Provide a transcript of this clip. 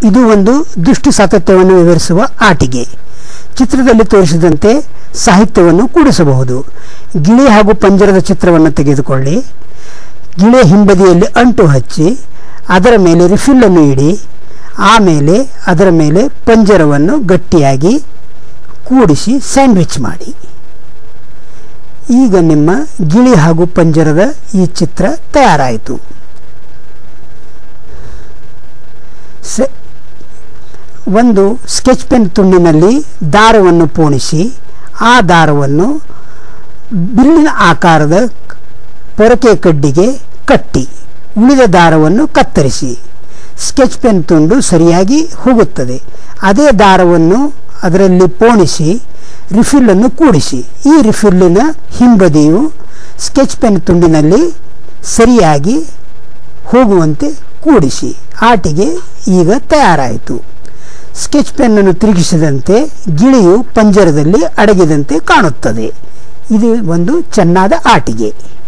ಇದು ಒಂದು ದೃಷ್ಟಿ ಸಾತತ್ಯವನ್ನು ವಿವರಿಸುವ ಆಟಿಕೆ ಚಿತ್ರದಲ್ಲಿ ತೋರಿಸಿದಂತೆ ಸಾಹಿತ್ಯವನ್ನು ಕೂಡಿಸಬಹುದು ಗಿಳಿ ಹಾಗೂ ಪಂಜರದ ಚಿತ್ರವನ್ನು ತೆಗೆದುಕೊಳ್ಳಿ ಗಿಳೆ ಹಿಂಬದಿಯಲ್ಲಿ ಅಂಟು ಹಚ್ಚಿ ಅದರ ಮೇಲೆ ರಿಫಿಲ್ಲನ್ನು ಇಡಿ ಆಮೇಲೆ ಅದರ ಮೇಲೆ ಪಂಜರವನ್ನು ಗಟ್ಟಿಯಾಗಿ ಕೂಡಿಸಿ ಸ್ಯಾಂಡ್ವಿಚ್ ಮಾಡಿ ಈಗ ನಿಮ್ಮ ಗಿಳಿ ಹಾಗೂ ಪಂಜರದ ಈ ಚಿತ್ರ ತಯಾರಾಯಿತು ಸೆ ಒಂದು ಸ್ಕೆಚ್ ಪೆನ್ ತುಂಡಿನಲ್ಲಿ ದಾರವನ್ನು ಪೋಣಿಸಿ ಆ ದಾರವನ್ನು ಬಿಲ್ಲಿನ ಆಕಾರದ ಪೊರಕೆ ಕಡ್ಡಿಗೆ ಕಟ್ಟಿ ಉಳಿದ ದಾರವನ್ನು ಕತ್ತರಿಸಿ ಸ್ಕೆಚ್ ಪೆನ್ ತುಂಡು ಸರಿಯಾಗಿ ಹೋಗುತ್ತದೆ ಅದೇ ದಾರವನ್ನು ಅದರಲ್ಲಿ ಪೋಣಿಸಿ ರಿಫಿಲ್ಲನ್ನು ಕೂಡಿಸಿ ಈ ರಿಫಿಲ್ಲಿನ ಹಿಂಬದಿಯು ಸ್ಕೆಚ್ ಪೆನ್ ತುಂಡಿನಲ್ಲಿ ಸರಿಯಾಗಿ ಹೋಗುವಂತೆ ಕೂಡಿಸಿ ಆಟಿಗೆ ಈಗ ತಯಾರಾಯಿತು ಸ್ಕೆಚ್ ಪೆನ್ನನ್ನು ತಿರುಗಿಸಿದಂತೆ ಗಿಳಿಯು ಪಂಜರದಲ್ಲಿ ಅಡಗಿದಂತೆ ಕಾಣುತ್ತದೆ ಇದು ಒಂದು ಚೆನ್ನಾದ ಆಟಿಗೆ